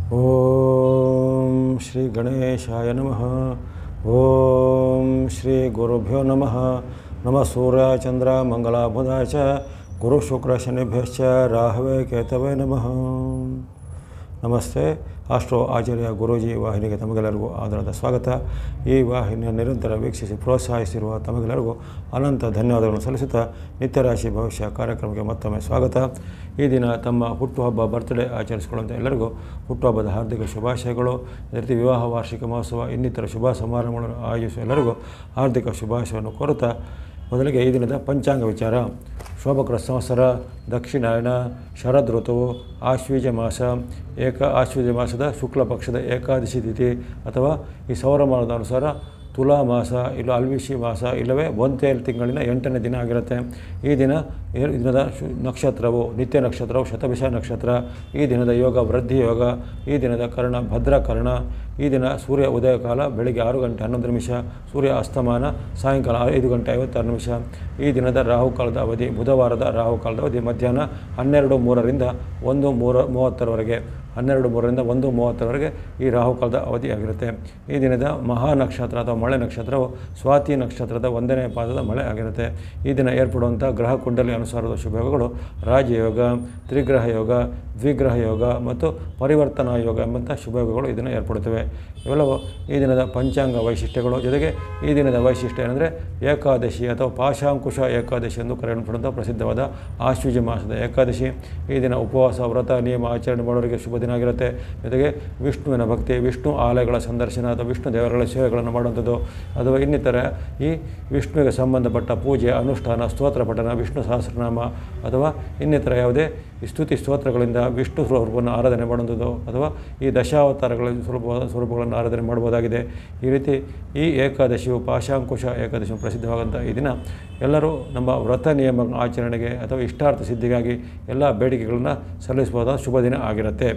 ಓಂ ಶ್ರೀ ಗಣೇಶಾಯ ನಮಃ ಓಂ ಶ್ರೀ ಗುರುಭ್ಯೋ ನಮಃ ನಮಃ ಸೂರ್ಯ ಚಂದ್ರ ಮಂಗಲ ಬುಧಾಯ ಚ ಗುರು ಶುಕ್ರ ಶನಿಭ್ಯಶ್ಚ ರಾಹವೇ ಕೇತವೇ ನಮಃ ನಮಸ್ತೆ ಆಸ್ಟ್ರೋ ಆಚಾರ್ಯ ಗುರೂಜಿ ವಾಹಿನಿಗೆ ತಮಗೆಲ್ಲರಿಗೂ ಆಧಾರದ ಸ್ವಾಗತ ಈ ವಾಹಿನಿಯ ನಿರಂತರ ವೀಕ್ಷಿಸಿ ಪ್ರೋತ್ಸಾಹಿಸಿರುವ ತಮಗೆಲ್ಲರಿಗೂ ಅನಂತ ಧನ್ಯವಾದಗಳನ್ನು ಸಲ್ಲಿಸುತ್ತಾ ನಿತ್ಯರಾಶಿ ಭವಿಷ್ಯ ಕಾರ್ಯಕ್ರಮಕ್ಕೆ ಮತ್ತೊಮ್ಮೆ ಸ್ವಾಗತ ಈ ದಿನ ತಮ್ಮ ಹುಟ್ಟುಹಬ್ಬ ಬರ್ತ್ಡೇ ಆಚರಿಸಿಕೊಳ್ಳುವಂಥ ಎಲ್ಲರಿಗೂ ಹುಟ್ಟುಹಬ್ಬದ ಹಾರ್ದಿಕ ಶುಭಾಶಯಗಳು ಅದೇ ರೀತಿ ವಿವಾಹ ವಾರ್ಷಿಕ ಮಹೋತ್ಸವ ಇನ್ನಿತರ ಶುಭ ಸಮಾರಂಭಗಳನ್ನು ಆಯೋಜಿಸುವ ಎಲ್ಲರಿಗೂ ಹಾರ್ದಿಕ ಶುಭಾಶಯವನ್ನು ಕೋರುತ್ತಾ ಮೊದಲಿಗೆ ಈ ದಿನದ ಪಂಚಾಂಗ ವಿಚಾರ ಶೋಭಕರ ಸಂವತ್ಸರ ದಕ್ಷಿಣಾಯನ ಶರದ್ ಋತುವು ಆಶ್ವೀಜ ಮಾಸ ಏಕ ಆಶ್ವೀಜ ಮಾಸದ ಶುಕ್ಲ ಪಕ್ಷದ ಏಕಾದಶಿ ತಿಥಿ ಅಥವಾ ಈ ಸೌರಮಾನದ ಅನುಸಾರ ತುಲಾ ಮಾಸ ಇಲ್ಲ ಅಲ್ವಿಶಿ ಮಾಸ ಇಲ್ಲವೇ ಒಂತೇಲ್ ತಿಂಗಳಿನ ಎಂಟನೇ ದಿನ ಆಗಿರುತ್ತೆ ಈ ದಿನ ಈ ದಿನದ ಶು ನಕ್ಷತ್ರವು ನಿತ್ಯ ನಕ್ಷತ್ರವು ಶತಭಿಷ ನಕ್ಷತ್ರ ಈ ದಿನದ ಯೋಗ ವೃದ್ಧಿ ಯೋಗ ಈ ದಿನದ ಕರ್ಣ ಭದ್ರಕರ್ಣ ಈ ದಿನ ಸೂರ್ಯ ಉದಯ ಕಾಲ ಬೆಳಿಗ್ಗೆ ಆರು ಗಂಟೆ ಹನ್ನೊಂದು ನಿಮಿಷ ಸೂರ್ಯ ಅಸ್ತಮಾನ ಸಾಯಂಕಾಲ ಐದು ಗಂಟೆ ಐವತ್ತಾರು ನಿಮಿಷ ಈ ದಿನದ ರಾಹುಕಾಲದ ಅವಧಿ ಬುಧವಾರದ ರಾಹುಕಾಲದ ಅವಧಿ ಮಧ್ಯಾಹ್ನ ಹನ್ನೆರಡು ಮೂರರಿಂದ ಒಂದು ಮೂರ ಮೂವತ್ತರವರೆಗೆ ಹನ್ನೆರಡು ಮೂರರಿಂದ ಒಂದು ಮೂವತ್ತರವರೆಗೆ ಈ ರಾಹುಕಾಲದ ಅವಧಿಯಾಗಿರುತ್ತೆ ಈ ದಿನದ ಮಹಾ ನಕ್ಷತ್ರ ಅಥವಾ ಮಳೆ ನಕ್ಷತ್ರವು ಸ್ವಾತಿ ನಕ್ಷತ್ರದ ಒಂದನೇ ಪಾದದ ಮಳೆ ಆಗಿರುತ್ತೆ ಈ ದಿನ ಏರ್ಪಡುವಂಥ ಗ್ರಹ ಕುಂಡಲಿ ಅನುಸಾರದ ಶುಭಯೋಗಗಳು ರಾಜಯೋಗ ತ್ರಿಗ್ರಹ ಯೋಗ ದ್ವಿಗ್ರಹ ಯೋಗ ಮತ್ತು ಪರಿವರ್ತನಾ ಯೋಗ ಎಂಬಂಥ ಶುಭಯೋಗಗಳು ಈ ದಿನ ಏರ್ಪಡುತ್ತವೆ ಇವೆಲ್ಲವೂ ಈ ದಿನದ ಪಂಚಾಂಗ ವೈಶಿಷ್ಟ್ಯಗಳು ಜೊತೆಗೆ ಈ ದಿನದ ವೈಶಿಷ್ಟ್ಯ ಏನಂದರೆ ಏಕಾದಶಿ ಅಥವಾ ಪಾಶಾಂಕುಶ ಏಕಾದಶಿ ಎಂದು ಕರೆಯಲ್ಪಡುವಂಥ ಪ್ರಸಿದ್ಧವಾದ ಆಶ್ವೀಜ ಮಾಸದ ಏಕಾದಶಿ ಈ ದಿನ ಉಪವಾಸ ವ್ರತ ನಿಯಮ ಆಚರಣೆ ಮಾಡೋರಿಗೆ ಶುಭ ದಿನ ಆಗಿರುತ್ತೆ ಜೊತೆಗೆ ವಿಷ್ಣುವಿನ ಭಕ್ತಿ ವಿಷ್ಣು ಆಲಯಗಳ ಸಂದರ್ಶನ ಅಥವಾ ವಿಷ್ಣು ದೇವರುಗಳ ಸೇವೆಗಳನ್ನು ಮಾಡುವಂಥದ್ದು ಅಥವಾ ಇನ್ನಿತರ ಈ ವಿಷ್ಣುವಿಗೆ ಸಂಬಂಧಪಟ್ಟ ಪೂಜೆ ಅನುಷ್ಠಾನ ಸ್ತೋತ್ರ ಪಠನ ವಿಷ್ಣು ಸಹಸ್ರನಾಮ ಅಥವಾ ಇನ್ನಿತರ ಯಾವುದೇ ಈ ಸ್ತುತಿ ಸ್ತೋತ್ರಗಳಿಂದ ವಿಷ್ಣು ಸ್ವರೂಪವನ್ನು ಆರಾಧನೆ ಮಾಡುವಂಥದ್ದು ಅಥವಾ ಈ ದಶಾವತಾರಗಳ ಸ್ವರೂಪ ಸ್ವರೂಪಗಳನ್ನು ಆರಾಧನೆ ಮಾಡ್ಬೋದಾಗಿದೆ ಈ ರೀತಿ ಈ ಏಕಾದಶಿಯು ಪಾಶಾಂಕುಶ ಏಕಾದಶಿಯು ಪ್ರಸಿದ್ಧವಾದಂಥ ಈ ದಿನ ಎಲ್ಲರೂ ನಮ್ಮ ವ್ರತ ನಿಯಮ ಆಚರಣೆಗೆ ಅಥವಾ ಇಷ್ಟಾರ್ಥ ಸಿದ್ಧಿಗಾಗಿ ಎಲ್ಲ ಬೇಡಿಕೆಗಳನ್ನು ಸಲ್ಲಿಸಬಹುದಾದ ಶುಭ ದಿನ ಆಗಿರುತ್ತೆ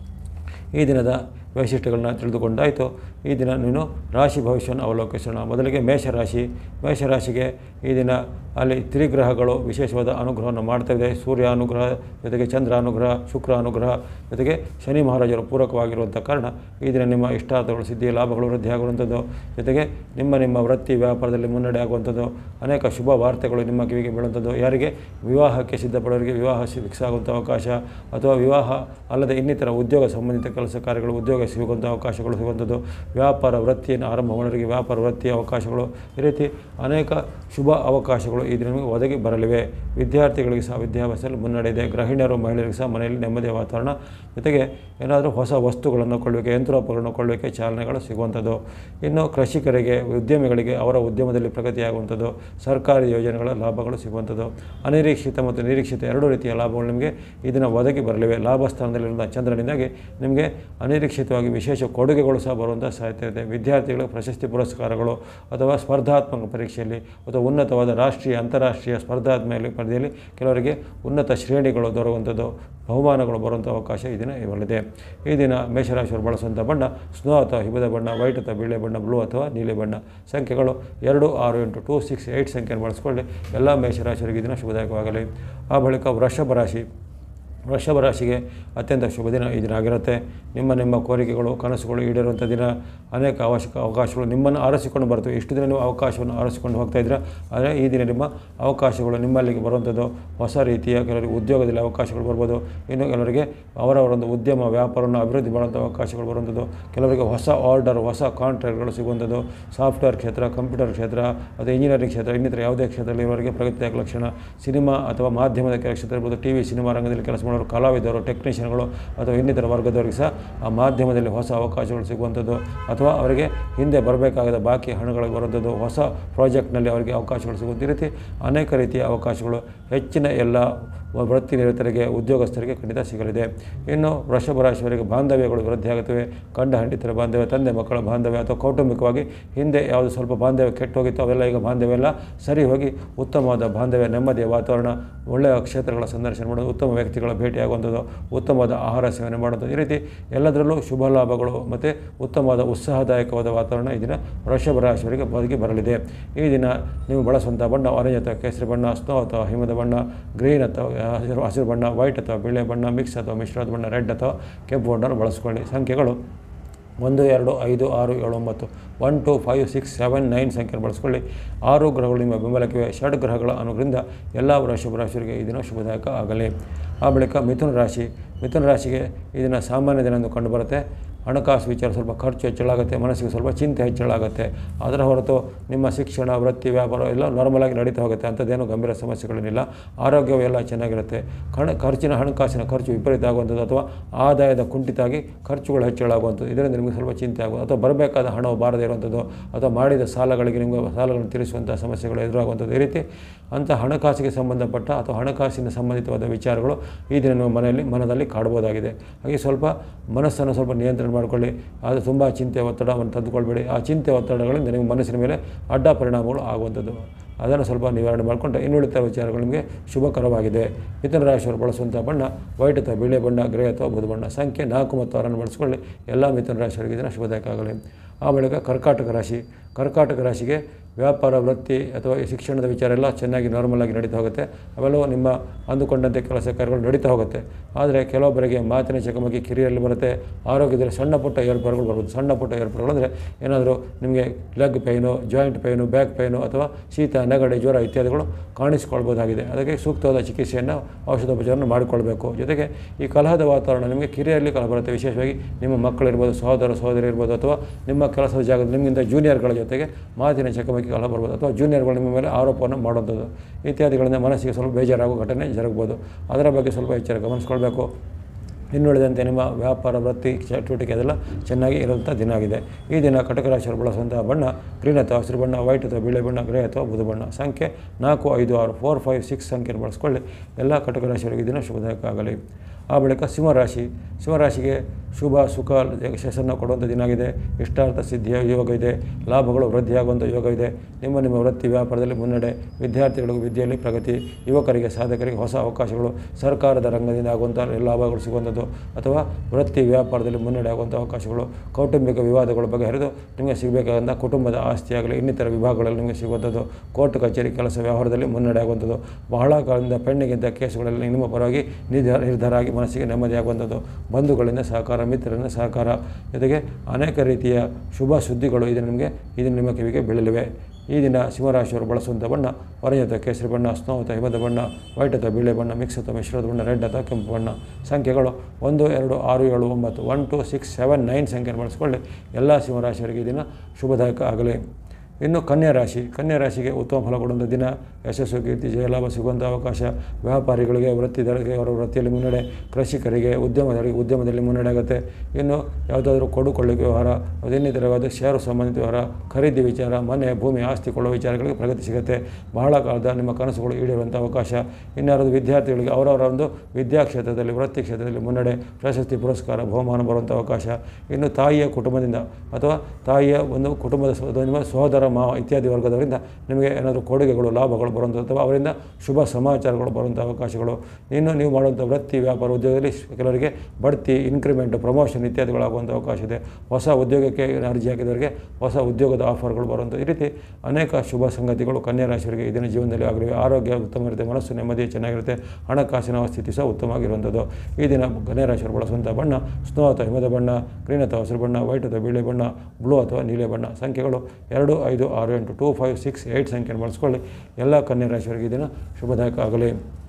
ಈ ದಿನದ ವೈಶಿಷ್ಟ್ಯಗಳನ್ನ ತಿಳಿದುಕೊಂಡಾಯಿತು ಈ ದಿನ ನೀನು ರಾಶಿ ಭವಿಷ್ಯವನ್ನು ಅವಲೋಕಿಸೋಣ ಮೊದಲಿಗೆ ಮೇಷರಾಶಿ ಮೇಷರಾಶಿಗೆ ಈ ದಿನ ಅಲ್ಲಿ ತ್ರಿಗ್ರಹಗಳು ವಿಶೇಷವಾದ ಅನುಗ್ರಹವನ್ನು ಮಾಡ್ತಾ ಇದೆ ಸೂರ್ಯ ಅನುಗ್ರಹ ಜೊತೆಗೆ ಚಂದ್ರ ಅನುಗ್ರಹ ಶುಕ್ರ ಅನುಗ್ರಹ ಜೊತೆಗೆ ಶನಿ ಮಹಾರಾಜರು ಪೂರಕವಾಗಿರುವಂಥ ಕಾರಣ ಈ ದಿನ ನಿಮ್ಮ ಇಷ್ಟಾರ್ಥಗಳು ಸಿದ್ಧಿ ಲಾಭಗಳು ವೃದ್ಧಿ ಆಗುವಂಥದ್ದು ಜೊತೆಗೆ ನಿಮ್ಮ ನಿಮ್ಮ ವೃತ್ತಿ ವ್ಯಾಪಾರದಲ್ಲಿ ಮುನ್ನಡೆ ಆಗುವಂಥದ್ದು ಅನೇಕ ಶುಭ ವಾರ್ತೆಗಳು ನಿಮ್ಮ ಕಿವಿಗೆ ಬೀಳುವಂಥದ್ದು ಯಾರಿಗೆ ವಿವಾಹಕ್ಕೆ ಸಿದ್ಧಪಡೋರಿಗೆ ವಿವಾಹ ಫಿಕ್ಸ್ ಆಗುವಂಥ ಅವಕಾಶ ಅಥವಾ ವಿವಾಹ ಅಲ್ಲದೆ ಇನ್ನಿತರ ಉದ್ಯೋಗ ಸಂಬಂಧಿತ ಕೆಲಸ ಕಾರ್ಯಗಳು ಉದ್ಯೋಗ ಸಿಗುವಂಥ ಅವಕಾಶಗಳು ಸಿಗುವಂಥದ್ದು ವ್ಯಾಪಾರ ವೃತ್ತಿಯನ್ನು ಆರಂಭ ಮಾಡೋರಿಗೆ ವ್ಯಾಪಾರ ವೃತ್ತಿಯ ಅವಕಾಶಗಳು ಈ ರೀತಿ ಅನೇಕ ಶುಭ ಅವಕಾಶಗಳು ಈ ದಿನ ನಿಮಗೆ ಒದಗಿ ಬರಲಿವೆ ವಿದ್ಯಾರ್ಥಿಗಳಿಗೆ ಸಹ ವಿದ್ಯಾಭ್ಯಾಸದಲ್ಲಿ ಮುನ್ನಡೆ ಇದೆ ಗೃಹಿಣಿಯರು ಮಹಿಳೆಯರಿಗೆ ಸಹ ಮನೆಯಲ್ಲಿ ನೆಮ್ಮದಿಯ ವಾತಾವರಣ ಜೊತೆಗೆ ಏನಾದರೂ ಹೊಸ ವಸ್ತುಗಳನ್ನು ಕೊಳ್ಳಲಿಕ್ಕೆ ಯಂತ್ರೋಪಕರಣ ಕೊಳ್ಳಲಿಕ್ಕೆ ಚಾಲನೆಗಳು ಸಿಗುವಂಥದ್ದು ಇನ್ನು ಕೃಷಿಕರಿಗೆ ಉದ್ಯಮಿಗಳಿಗೆ ಅವರ ಉದ್ಯಮದಲ್ಲಿ ಪ್ರಗತಿಯಾಗುವಂಥದ್ದು ಸರ್ಕಾರಿ ಯೋಜನೆಗಳ ಲಾಭಗಳು ಸಿಗುವಂಥದ್ದು ಅನಿರೀಕ್ಷಿತ ಮತ್ತು ನಿರೀಕ್ಷಿತ ಎರಡೂ ರೀತಿಯ ಲಾಭಗಳು ನಿಮಗೆ ಈ ದಿನ ಒದಗಿ ಬರಲಿವೆ ಲಾಭ ಸ್ಥಾನದಲ್ಲಿರುವ ಚಂದ್ರನಿಂದಾಗಿ ನಿಮಗೆ ಅನಿರೀಕ್ಷಿತವಾಗಿ ವಿಶೇಷ ಕೊಡುಗೆಗಳು ಸಹ ಬರುವಂಥ ಸಾಧ್ಯತೆ ಇದೆ ವಿದ್ಯಾರ್ಥಿಗಳಿಗೆ ಪ್ರಶಸ್ತಿ ಪುರಸ್ಕಾರಗಳು ಅಥವಾ ಸ್ಪರ್ಧಾತ್ಮಕ ಪರೀಕ್ಷೆಯಲ್ಲಿ ಅಥವಾ ಉನ್ನತವಾದ ರಾಷ್ಟ್ರೀಯ ಅಂತಾರಾಷ್ಟ್ರೀಯ ಸ್ಪರ್ಧಾತ್ಮಕ ಸ್ಪರ್ಧೆಯಲ್ಲಿ ಕೆಲವರಿಗೆ ಉನ್ನತ ಶ್ರೇಣಿಗಳು ದೊರೆಯುವಂಥದ್ದು ಬಹುಮಾನಗಳು ಬರುವಂಥ ಅವಕಾಶ ಈ ದಿನ ಇರಲಿದೆ ಈ ದಿನ ಮೇಷರಾಶಿಯವರು ಬಳಸುವಂಥ ಬಣ್ಣ ಸ್ನೋ ಅಥವಾ ಹಿಮದ ಬಣ್ಣ ವೈಟ್ ಅಥವಾ ಬಿಳಿ ಬಣ್ಣ ಬ್ಲೂ ಅಥವಾ ನೀಲಿ ಬಣ್ಣ ಸಂಖ್ಯೆಗಳು ಎರಡು ಆರು ಎಂಟು ಟೂ ಸಿಕ್ಸ್ ಏಯ್ಟ್ ಸಂಖ್ಯೆಯನ್ನು ಬಳಸ್ಕೊಳ್ಳಿ ಎಲ್ಲ ಮೇಷರಾಶಿಯವರಿಗೆ ಈ ದಿನ ಶುಭದಾಯಕವಾಗಲಿ ಆ ಬಳಿಕ ವೃಷಭ ರಾಶಿ ವೃಷಭ ರಾಶಿಗೆ ಅತ್ಯಂತ ಶುಭ ದಿನ ಈ ದಿನ ಆಗಿರುತ್ತೆ ನಿಮ್ಮ ನಿಮ್ಮ ಕೋರಿಕೆಗಳು ಕನಸುಗಳು ಈಡೇರುವಂಥ ದಿನ ಅನೇಕ ಅವಶ್ಯಕ ಅವಕಾಶಗಳು ನಿಮ್ಮನ್ನು ಆರಿಸಿಕೊಂಡು ಬರ್ತವೆ ಇಷ್ಟು ದಿನ ನೀವು ಅವಕಾಶವನ್ನು ಆರಿಸಿಕೊಂಡು ಹೋಗ್ತಾ ಇದ್ದೀರಾ ಆದರೆ ಈ ದಿನ ನಿಮ್ಮ ಅವಕಾಶಗಳು ನಿಮ್ಮಲ್ಲಿಗೆ ಬರುವಂಥದ್ದು ಹೊಸ ರೀತಿಯ ಕೆಲವರಿಗೆ ಉದ್ಯೋಗದಲ್ಲಿ ಅವಕಾಶಗಳು ಬರ್ಬೋದು ಇನ್ನು ಕೆಲವರಿಗೆ ಅವರವರೊಂದು ಉದ್ಯಮ ವ್ಯಾಪಾರವನ್ನು ಅಭಿವೃದ್ಧಿ ಮಾಡುವಂಥ ಅವಕಾಶಗಳು ಬರುವಂಥದ್ದು ಕೆಲವರಿಗೆ ಹೊಸ ಆರ್ಡರ್ ಹೊಸ ಕಾಂಟ್ರಾಕ್ಟ್ಗಳು ಸಿಗುವಂಥದ್ದು ಸಾಫ್ಟ್ವೇರ್ ಕ್ಷೇತ್ರ ಕಂಪ್ಯೂಟರ್ ಕ್ಷೇತ್ರ ಅಥವಾ ಇಂಜಿನಿಯರಿಂಗ್ ಕ್ಷೇತ್ರ ಇನ್ನಿತರ ಯಾವುದೇ ಕ್ಷೇತ್ರದಲ್ಲಿ ಇವರಿಗೆ ಪ್ರಗತಿಯ ಲಕ್ಷಣ ಸಿನಿಮಾ ಅಥವಾ ಮಾಧ್ಯಮದ ಕೆಲ ಕ್ಷೇತ್ರ ಇರ್ಬೋದು ಟಿ ವಿ ಸಿನಿಮಾ ರಂಗದಲ್ಲಿ ಕೆಲಸ ಮಾಡೋರು ಕಲಾವಿದರು ಟೆಕ್ನಿಷಿಯನ್ಗಳು ಅಥವಾ ಇನ್ನಿತರ ವರ್ಗದವರಿಗೆ ಸಹ ಆ ಮಾಧ್ಯಮದಲ್ಲಿ ಹೊಸ ಅವಕಾಶಗಳು ಸಿಗುವಂಥದ್ದು ಅಥವಾ ಅವರಿಗೆ ಹಿಂದೆ ಬರಬೇಕಾದ ಬಾಕಿ ಹಣಗಳು ಬರುವಂಥದ್ದು ಹೊಸ ಪ್ರಾಜೆಕ್ಟ್ನಲ್ಲಿ ಅವರಿಗೆ ಅವಕಾಶಗಳು ಸಿಗುವಂಥ ಈ ರೀತಿ ಅನೇಕ ರೀತಿಯ ಅವಕಾಶಗಳು ಹೆಚ್ಚಿನ ಎಲ್ಲ ವೃತ್ತಿ ನಿರತರಿಗೆ ಉದ್ಯೋಗಸ್ಥರಿಗೆ ಖಂಡಿತ ಸಿಗಲಿದೆ ಇನ್ನು ವೃಷಭ ರಾಶಿಯವರಿಗೆ ಬಾಂಧವ್ಯಗಳು ವೃದ್ಧಿಯಾಗುತ್ತವೆ ಗಂಡ ಹೆಂಡತಿರ ಬಾಂಧವ್ಯ ತಂದೆ ಮಕ್ಕಳ ಬಾಂಧವ್ಯ ಅಥವಾ ಕೌಟುಂಬಿಕವಾಗಿ ಹಿಂದೆ ಯಾವುದು ಸ್ವಲ್ಪ ಬಾಂಧವ್ಯ ಕೆಟ್ಟು ಹೋಗಿತ್ತು ಅವೆಲ್ಲ ಈಗ ಬಾಂಧವ್ಯ ಎಲ್ಲ ಸರಿ ಹೋಗಿ ಉತ್ತಮವಾದ ಬಾಂಧವ್ಯ ನೆಮ್ಮದಿಯ ವಾತಾವರಣ ಒಳ್ಳೆಯ ಕ್ಷೇತ್ರಗಳ ಸಂದರ್ಶನ ಮಾಡೋದು ಉತ್ತಮ ವ್ಯಕ್ತಿಗಳ ಭೇಟಿಯಾಗುವಂಥದ್ದು ಉತ್ತಮವಾದ ಆಹಾರ ಸೇವನೆ ಮಾಡುವಂಥದ್ದು ಈ ರೀತಿ ಎಲ್ಲದರಲ್ಲೂ ಶುಭ ಲಾಭಗಳು ಮತ್ತು ಉತ್ತಮವಾದ ಉತ್ಸಾಹದಾಯಕವಾದ ವಾತಾವರಣ ಈ ದಿನ ವೃಷಭ ರಾಶಿಯವರಿಗೆ ಬದುಕಿ ಬರಲಿದೆ ಈ ದಿನ ನೀವು ಬಳಸುವಂಥ ಬಣ್ಣ ಆರೆಂಜ್ ಅಥವಾ ಕೇಸರಿ ಬಣ್ಣ ಸ್ನೋ ಅಥವಾ ಹಿಮದ ಬಣ್ಣ ಗ್ರೀನ್ ಅಥವಾ ಹಸಿರು ಹಸಿರು ಬಣ್ಣ ವೈಟ್ ಅಥವಾ ಬಿಳೆ ಬಣ್ಣ ಮಿಕ್ಸ್ ಅಥವಾ ಮಿಶ್ರದ ಬಣ್ಣ ರೆಡ್ ಅಥವಾ ಕೆಂಪು ಬಣ್ಣವನ್ನು ಬಳಸ್ಕೊಳ್ಳಿ ಸಂಖ್ಯೆಗಳು ಒಂದು ಎರಡು ಐದು ಆರು ಏಳು ಒಂಬತ್ತು one two five six seven nine ಸಂಖ್ಯೆ ಬಳಸ್ಕೊಳ್ಳಿ ಆರು ಗ್ರಹಗಳು ನಿಮ್ಮ ಬೆಂಬಲಕ್ಕಿವೆ ಷಡ್ ಗ್ರಹಗಳ ಅನುಗ್ರಹದಿಂದ ಎಲ್ಲ ವೃಷಭ ರಾಶಿಯವರಿಗೆ ಈ ದಿನ ಶುಭದಾಯಕ ಆಗಲಿ ಆ ಬಳಿಕ ಮಿಥುನ ರಾಶಿ ಮಿಥುನ ರಾಶಿಗೆ ಈ ದಿನ ಸಾಮಾನ್ಯ ದಿನ ಎಂದು ಕಂಡುಬರುತ್ತೆ ಹಣಕಾಸು ವಿಚಾರ ಸ್ವಲ್ಪ ಖರ್ಚು ಹೆಚ್ಚಳಾಗುತ್ತೆ ಮನಸ್ಸಿಗೆ ಸ್ವಲ್ಪ ಚಿಂತೆ ಹೆಚ್ಚಳಾಗುತ್ತೆ ಅದರ ಹೊರತು ನಿಮ್ಮ ಶಿಕ್ಷಣ ವೃತ್ತಿ ವ್ಯಾಪಾರ ಎಲ್ಲ ನಾರ್ಮಲಾಗಿ ನಡೀತಾ ಹೋಗುತ್ತೆ ಅಂಥದ್ದೇನು ಗಂಭೀರ ಸಮಸ್ಯೆಗಳೇನಿಲ್ಲ ಆರೋಗ್ಯವು ಎಲ್ಲ ಚೆನ್ನಾಗಿರುತ್ತೆ ಹಣ ಖರ್ಚಿನ ಹಣಕಾಸಿನ ಖರ್ಚು ವಿಪರೀತ ಆಗುವಂಥದ್ದು ಅಥವಾ ಆದಾಯದ ಕುಂಠಿತ ಆಗಿ ಖರ್ಚುಗಳು ಹೆಚ್ಚಳಾಗುವಂಥದ್ದು ಇದರಿಂದ ನಿಮಗೆ ಸ್ವಲ್ಪ ಚಿಂತೆ ಆಗುವುದು ಅಥವಾ ಬರಬೇಕಾದ ಹಣವು ಬಾರದೇ ಇರುವಂಥದ್ದು ಅಥವಾ ಮಾಡಿದ ಸಾಲಗಳಿಗೆ ನಿಮಗೆ ಸಾಲಗಳನ್ನು ತೀರಿಸುವಂಥ ಸಮಸ್ಯೆಗಳು ಎದುರಾಗುವಂಥದ್ದು ಈ ರೀತಿ ಅಂಥ ಹಣಕಾಸಿಗೆ ಸಂಬಂಧಪಟ್ಟ ಅಥವಾ ಹಣಕಾಸಿನ ಸಂಬಂಧಿತವಾದ ವಿಚಾರಗಳು ಈ ದಿನ ನಿಮ್ಮ ಮನೆಯಲ್ಲಿ ಮನದಲ್ಲಿ ಕಾಡ್ಬೋದಾಗಿದೆ ಹಾಗೆ ಸ್ವಲ್ಪ ಮನಸ್ಸನ್ನು ಸ್ವಲ್ಪ ನಿಯಂತ್ರಣ ಮಾಡಿಕೊಳ್ಳಿ ಅದು ತುಂಬ ಚಿಂತೆ ಒತ್ತಡವನ್ನು ತಂದುಕೊಳ್ಬೇಡಿ ಆ ಚಿಂತೆ ಒತ್ತಡಗಳಿಂದ ನಿಮ್ಮ ಮನಸ್ಸಿನ ಮೇಲೆ ಅಡ್ಡ ಪರಿಣಾಮಗಳು ಆಗುವಂಥದ್ದು ಅದನ್ನು ಸ್ವಲ್ಪ ನಿವಾರಣೆ ಮಾಡಿಕೊಂಡ್ರೆ ಇನ್ನುಳಿದ ವಿಚಾರಗಳು ನಿಮಗೆ ಶುಭಕರವಾಗಿದೆ ಮಿಥುನ ರಾಶಿಯವರು ಬಳಸುವಂಥ ಬಣ್ಣ ವೈಟ್ ಅಥವಾ ಬಿಳಿ ಬಣ್ಣ ಗ್ರೇ ಅಥವಾ ಬುಧ ಬಣ್ಣ ಸಂಖ್ಯೆ ನಾಲ್ಕು ಮತ್ತು ಆರನ್ನು ಬಳಸಿಕೊಳ್ಳಿ ಎಲ್ಲ ಮಿಥುನ ರಾಶಿಯವರಿಗೆ ಇದನ್ನು ಶುಭದಾಯಕ ಆಗಲಿ ಆ ಬಳಿಕ ಕರ್ಕಾಟಕ ರಾಶಿ ಕರ್ಕಾಟಕ ರಾಶಿಗೆ ವ್ಯಾಪಾರ ವೃತ್ತಿ ಅಥವಾ ಈ ಶಿಕ್ಷಣದ ವಿಚಾರ ಎಲ್ಲ ಚೆನ್ನಾಗಿ ನಾರ್ಮಲಾಗಿ ನಡೀತಾ ಹೋಗುತ್ತೆ ಅವೆಲ್ಲವೂ ನಿಮ್ಮ ಅಂದುಕೊಂಡಂತೆ ಕೆಲಸ ಕಾರ್ಯಗಳು ನಡೀತಾ ಹೋಗುತ್ತೆ ಆದರೆ ಕೆಲವೊಬ್ಬರಿಗೆ ಮಾತಿನ ಚಕಮಕಿ ಕಿರಿಯರಲ್ಲಿ ಬರುತ್ತೆ ಆರೋಗ್ಯದಲ್ಲಿ ಸಣ್ಣ ಪುಟ್ಟ ಏರ್ಪಾಡುಗಳು ಬರ್ಬೋದು ಸಣ್ಣ ಪುಟ್ಟ ಏರ್ಪಾಡುಗಳು ಅಂದರೆ ಏನಾದರೂ ನಿಮಗೆ leg pain joint pain back pain ಅಥವಾ ಶೀತ ನೆಗಡಿ ಜ್ವರ ಇತ್ಯಾದಿಗಳು ಕಾಣಿಸಿಕೊಳ್ಬೋದಾಗಿದೆ ಅದಕ್ಕೆ ಸೂಕ್ತವಾದ ಚಿಕಿತ್ಸೆಯನ್ನು ಔಷಧೋಪಚಾರವನ್ನು ಮಾಡಿಕೊಳ್ಬೇಕು ಜೊತೆಗೆ ಈ ಕಲಹದ ವಾತಾವರಣ ನಿಮಗೆ ಕಿರಿಯರಲ್ಲಿ ಕಲಹ ಬರುತ್ತೆ ವಿಶೇಷವಾಗಿ ನಿಮ್ಮ ಮಕ್ಕಳಿರ್ಬೋದು ಸಹೋದರ ಸಹೋದರಿ ಇರ್ಬೋದು ಅಥವಾ ನಿಮ್ಮ ಕೆಲಸದ ಜಾಗದಲ್ಲಿ ನಿಮ್ಮಿಂದ ಜೂನಿಯರ್ಗಳ ಜೊತೆಗೆ ಮಾತಿನ ಚಕಮಕಿ ಕಲಹ ಬರ್ಬೋದು ಅಥವಾ ಜೂನಿಯರ್ಗಳು ನಿಮ್ಮ ಮೇಲೆ ಆರೋಪವನ್ನು ಮಾಡುವಂಥದ್ದು ಇತ್ಯಾದಿಗಳಿಂದ ಮನಸ್ಸಿಗೆ ಸ್ವಲ್ಪ ಬೇಜಾರಾಗುವ ಘಟನೆ ಜರುಗ್ಬೋದು ಅದರ ಬಗ್ಗೆ ಸ್ವಲ್ಪ ಎಚ್ಚರ ಗಮನಿಸ್ಕೊಳ್ಬೇಕು ಇನ್ನುಳಿದಂತೆ ನಿಮ್ಮ ವ್ಯಾಪಾರ ವೃತ್ತಿ ಚಟುವಟಿಕೆ ಅದೆಲ್ಲ ಚೆನ್ನಾಗಿ ಇರುವಂಥ ದಿನ ಆಗಿದೆ ಈ ದಿನ ಕಟಕ ರಾಶಿಯವರು ಬಳಸುವಂತಹ ಬಣ್ಣ ಗ್ರೀನ್ ಅಥವಾ ಹಸಿರು ಬಣ್ಣ ವೈಟ್ ಅಥವಾ ಬಿಳಿ ಬಣ್ಣ ಗ್ರೇ ಅಥವಾ ಬುಧ ಬಣ್ಣ ಸಂಖ್ಯೆ ನಾಲ್ಕು ಐದು ಆರು ಫೋರ್ ಫೈವ್ ಸಿಕ್ಸ್ ಸಂಖ್ಯೆಯನ್ನು ಬಳಸ್ಕೊಳ್ಳಿ ಎಲ್ಲ ಕಟಕ ರಾಶಿಯವರಿಗೆ ಈ ದಿನ ಶುಭದಾಯಕ ಆಗಲಿ ಆ ಬಳಿಕ ಸಿಂಹರಾಶಿ ಸಿಂಹರಾಶಿಗೆ ಶುಭ ಸುಖ ಯಶಸ್ಸನ್ನು ಕೊಡುವಂಥ ದಿನ ಆಗಿದೆ ಇಷ್ಟಾರ್ಥ ಸಿದ್ಧಿಯ ಯೋಗ ಇದೆ ಲಾಭಗಳು ವೃದ್ಧಿಯಾಗುವಂಥ ಯೋಗ ಇದೆ ನಿಮ್ಮ ನಿಮ್ಮ ವೃತ್ತಿ ವ್ಯಾಪಾರದಲ್ಲಿ ಮುನ್ನಡೆ ವಿದ್ಯಾರ್ಥಿಗಳಿಗೂ ವಿದ್ಯೆಯಲ್ಲಿ ಪ್ರಗತಿ ಯುವಕರಿಗೆ ಸಾಧಕರಿಗೆ ಹೊಸ ಅವಕಾಶಗಳು ಸರ್ಕಾರದ ರಂಗದಿಂದ ಆಗುವಂಥ ಲಾಭಗಳು ಸಿಗುವಂಥದ್ದು ಅಥವಾ ವೃತ್ತಿ ವ್ಯಾಪಾರದಲ್ಲಿ ಮುನ್ನಡೆ ಆಗುವಂಥ ಅವಕಾಶಗಳು ಕೌಟುಂಬಿಕ ವಿವಾದಗಳ ಬಗೆಹರಿದು ನಿಮಗೆ ಸಿಗಬೇಕಾದಂಥ ಕುಟುಂಬದ ಆಸ್ತಿ ಆಗಲಿ ಇನ್ನಿತರ ವಿಭಾಗಗಳಲ್ಲಿ ನಿಮಗೆ ಸಿಗುವಂಥದ್ದು ಕೋರ್ಟ್ ಕಚೇರಿ ಕೆಲಸ ವ್ಯವಹಾರದಲ್ಲಿ ಮುನ್ನಡೆ ಆಗುವಂಥದ್ದು ಬಹಳ ಕಾಲದಿಂದ ಪೆಂಡಿಗಿದ್ದ ಕೇಸುಗಳಲ್ಲಿ ನಿಮ್ಮ ಪರವಾಗಿ ನಿರ್ಧಾರ ನಿರ್ಧಾರ ಆಗಿ ಮನಸ್ಸಿಗೆ ನೆಮ್ಮದಿಯಾಗುವಂಥದ್ದು ಬಂಧುಗಳಿಂದ ಸಹಕಾರ ಮಿತ್ರರಿಂದ ಸಹಕಾರ ಜೊತೆಗೆ ಅನೇಕ ರೀತಿಯ ಶುಭ ಸುದ್ದಿಗಳು ಇದನ್ನು ನಿಮಗೆ ಇದನ್ನು ನಿಮ್ಮ ಕಿವಿಗೆ ಬೀಳಲಿವೆ ಈ ದಿನ ಸಿಂಹರಾಶಿಯವರು ಬಳಸುವಂಥ ಬಣ್ಣ ಆರೆಂಜ್ ಅಥವಾ ಕೇಸರಿ ಬಣ್ಣ ಸ್ನೋ ಅಥವಾ ಹಿಮದ ಬಣ್ಣ ವೈಟ್ ಅಥವಾ ಬಿಳಿ ಬಣ್ಣ ಮಿಕ್ಸ್ ಅಥವಾ ಮಿಶ್ರದ ಬಣ್ಣ ರೆಡ್ ಅಥವಾ ಕೆಂಪು ಬಣ್ಣ ಸಂಖ್ಯೆಗಳು ಒಂದು ಎರಡು ಆರು ಏಳು ಒಂಬತ್ತು one two six seven nine ಸಂಖ್ಯೆಯನ್ನು ಬಳಸಿಕೊಳ್ಳಿ ಎಲ್ಲ ಸಿಂಹರಾಶಿಯವರಿಗೆ ಈ ದಿನ ಶುಭದಾಯಕ ಆಗಲಿ ಇನ್ನು ಕನ್ಯಾ ರಾಶಿ ಕನ್ಯಾ ರಾಶಿಗೆ ಉತ್ತಮ ಫಲ ಕೊಡುವಂಥ ದಿನ ಯಶಸ್ಸು ಕೀರ್ತಿ ಜಯಲಾಭ ಸಿಗುವಂಥ ಅವಕಾಶ ವ್ಯಾಪಾರಿಗಳಿಗೆ ವೃತ್ತಿದಾರರಿಗೆ ಅವರ ವೃತ್ತಿಯಲ್ಲಿ ಮುನ್ನಡೆ ಕೃಷಿಕರಿಗೆ ಉದ್ಯಮದವರಿಗೆ ಉದ್ಯಮದಲ್ಲಿ ಮುನ್ನಡೆ ಆಗುತ್ತೆ ಇನ್ನು ಯಾವುದಾದ್ರೂ ಕೊಡುಕೊಳ್ಳಿಕೆ ವ್ಯವಹಾರ ಅದೇನಿತರವಾದ ಷೇರು ಸಂಬಂಧಿತ ವ್ಯವಹಾರ ಖರೀದಿ ವಿಚಾರ ಮನೆ ಭೂಮಿ ಆಸ್ತಿ ಕೊಳ್ಳುವ ವಿಚಾರಗಳಿಗೆ ಪ್ರಗತಿ ಸಿಗುತ್ತೆ ಬಹಳ ಕಾಲದ ನಿಮ್ಮ ಕನಸುಗಳು ಈಡೇರುವಂಥ ಅವಕಾಶ ಇನ್ಯಾರದು ವಿದ್ಯಾರ್ಥಿಗಳಿಗೆ ಅವರವರ ಒಂದು ವಿದ್ಯಾ ಕ್ಷೇತ್ರದಲ್ಲಿ ವೃತ್ತಿ ಕ್ಷೇತ್ರದಲ್ಲಿ ಮುನ್ನಡೆ ಪ್ರಶಸ್ತಿ ಪುರಸ್ಕಾರ ಬಹುಮಾನ ಬರುವಂಥ ಅವಕಾಶ ಇನ್ನು ತಾಯಿಯ ಕುಟುಂಬದಿಂದ ಅಥವಾ ತಾಯಿಯ ಒಂದು ಕುಟುಂಬದ ಸಹ- ನಿಮ್ಮ ಸಹೋದರ ಮಾವ ಇತ್ಯಾದಿ ವರ್ಗದವರಿಂದ ನಿಮಗೆ ಏನಾದರೂ ಕೊಡುಗೆಗಳು ಲಾಭಗಳು ಬರುವಂಥದ್ದು ಅಥವಾ ಅವರಿಂದ ಶುಭ ಸಮಾಚಾರಗಳು ಬರುವಂಥ ಅವಕಾಶಗಳು ಇನ್ನು ನೀವು ಮಾಡುವಂಥ ವೃತ್ತಿ ವ್ಯಾಪಾರ ಉದ್ಯೋಗದಲ್ಲಿ ಕೆಲವರಿಗೆ ಬಡ್ತಿ ಇನ್ಕ್ರಿಮೆಂಟ್ ಪ್ರಮೋಷನ್ ಇತ್ಯಾದಿಗಳಾಗುವಂಥ ಅವಕಾಶ ಇದೆ ಹೊಸ ಉದ್ಯೋಗಕ್ಕೆ ಅರ್ಜಿ ಹಾಕಿದವರಿಗೆ ಹೊಸ ಉದ್ಯೋಗದ ಆಫರ್ಗಳು ಬರುವಂಥ ಈ ರೀತಿ ಅನೇಕ ಶುಭ ಸಂಗತಿಗಳು ಕನ್ಯಾ ರಾಶಿಯವರಿಗೆ ಇದನ್ನು ಜೀವನದಲ್ಲಿ ಆಗಲಿವೆ ಆರೋಗ್ಯ ಉತ್ತಮ ಇರುತ್ತೆ ಮನಸ್ಸು ನೆಮ್ಮದಿ ಚೆನ್ನಾಗಿರುತ್ತೆ ಹಣಕಾಸಿನ ಸ್ಥಿತಿ ಸಹ ಉತ್ತಮವಾಗಿರುವಂಥದ್ದು ಈ ದಿನ ಕನ್ಯಾ ರಾಶಿಯವರು ಬಳಸುವಂಥ ಬಣ್ಣ ಸ್ನೋ ಅಥವಾ ಹಿಮದ ಬಣ್ಣ ಗ್ರೀನ್ ಅಥವಾ ಹಸಿರು ಬಣ್ಣ ವೈಟ್ ಅಥವಾ ಬಿಳಿ ಬಣ್ಣ ಬ್ಲೂ ಅಥವಾ ನೀಲಿ ಬಣ್ಣ ಸಂಖ್ಯೆಗಳು ಎರಡು ಐದು ಆರು ಎಂಟು ಟೂ ಫೈವ್ ಸಿಕ್ಸ್ ಏಯ್ಟ್ ಸಂಖ್ಯೆಯನ್ನು ಬಳಸ್ಕೊಳ್ಳಿ ಎಲ್ಲ ಕನ್ಯಾ ರಾಶಿಯವರಿಗೆ ಈ ದಿನ ಶುಭದಾಯಕ ಆಗಲಿ